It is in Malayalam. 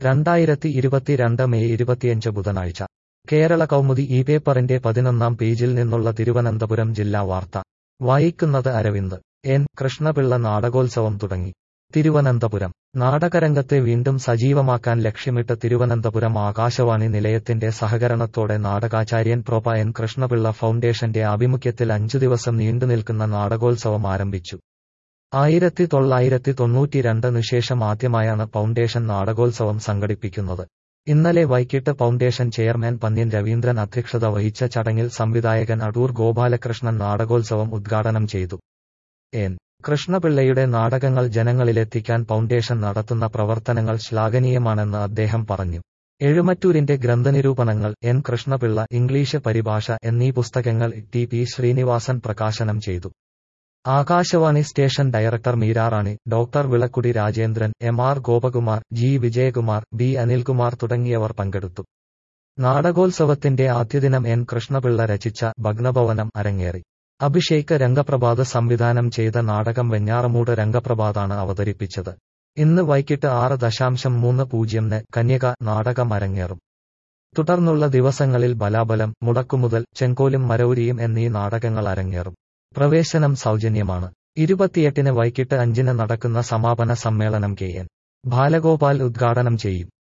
രണ്ടായിരത്തി ഇരുപത്തിരണ്ട് മെയ് ഇരുപത്തിയഞ്ച് ബുധനാഴ്ച കേരള കൗമുദി ഈ പേപ്പറിന്റെ പതിനൊന്നാം പേജിൽ നിന്നുള്ള തിരുവനന്തപുരം ജില്ലാ വാർത്ത വായിക്കുന്നത് അരവിന്ദ് എൻ കൃഷ്ണപിള്ള നാടകോത്സവം തുടങ്ങി തിരുവനന്തപുരം നാടകരംഗത്തെ വീണ്ടും സജീവമാക്കാൻ ലക്ഷ്യമിട്ട് തിരുവനന്തപുരം ആകാശവാണി നിലയത്തിന്റെ സഹകരണത്തോടെ നാടകാചാര്യൻ പ്രൊപ എൻ കൃഷ്ണപിള്ള ഫൗണ്ടേഷന്റെ ആഭിമുഖ്യത്തിൽ അഞ്ചു ദിവസം നീണ്ടുനിൽക്കുന്ന നാടകോത്സവം ആരംഭിച്ചു ആയിരത്തി തൊള്ളായിരത്തി തൊണ്ണൂറ്റിരണ്ടിനു ശേഷം ആദ്യമായാണ് ഫൗണ്ടേഷൻ നാടകോത്സവം സംഘടിപ്പിക്കുന്നത് ഇന്നലെ വൈകിട്ട് ഫൗണ്ടേഷൻ ചെയർമാൻ പന്ന്യൻ രവീന്ദ്രൻ അധ്യക്ഷത വഹിച്ച ചടങ്ങിൽ സംവിധായകൻ അടൂർ ഗോപാലകൃഷ്ണൻ നാടകോത്സവം ഉദ്ഘാടനം ചെയ്തു എൻ കൃഷ്ണപിള്ളയുടെ നാടകങ്ങൾ ജനങ്ങളിലെത്തിക്കാൻ ഫൗണ്ടേഷൻ നടത്തുന്ന പ്രവർത്തനങ്ങൾ ശ്ലാഘനീയമാണെന്ന് അദ്ദേഹം പറഞ്ഞു എഴുമറ്റൂരിന്റെ ഗ്രന്ഥനിരൂപണങ്ങൾ എൻ കൃഷ്ണപിള്ള ഇംഗ്ലീഷ് പരിഭാഷ എന്നീ പുസ്തകങ്ങൾ ടി പി ശ്രീനിവാസൻ പ്രകാശനം ചെയ്തു Akashvani station director Meerarani doctor Vilakkudi Rajendran M R Gopakumar G Vijayakumar B Anilkumar തുടങ്ങിയവർ പങ്കെടുത്തു നാടകോത്സവത്തിന്റെ ആദ്യദിനം എൻ കൃഷ്ണപിള്ള രചിച്ച ഭഗ്നഭവനം അരങ്ങേറി അഭിഷേക് രംഗപ്രഭാത് സംവിധാനം ചെയ്ത നാടകം വെഞ്ഞാറമൂട് രംഗപ്രഭാതാണ് അവതരിപ്പിച്ചത് ഇന്ന് വൈകിട്ട് ആറ് ദശാംശം മൂന്ന് പൂജ്യംന് കന്യക നാടകം അരങ്ങേറും തുടർന്നുള്ള ദിവസങ്ങളിൽ ബലാബലം മുടക്കുമുതൽ ചെങ്കോലും മരൗരിയും എന്നീ നാടകങ്ങൾ അരങ്ങേറും പ്രവേശനം സൗജന്യമാണ് ഇരുപത്തിയെട്ടിന് വൈകിട്ട് അഞ്ചിന് നടക്കുന്ന സമാപന സമ്മേളനം കെ എൻ ബാലഗോപാൽ ഉദ്ഘാടനം ചെയ്യും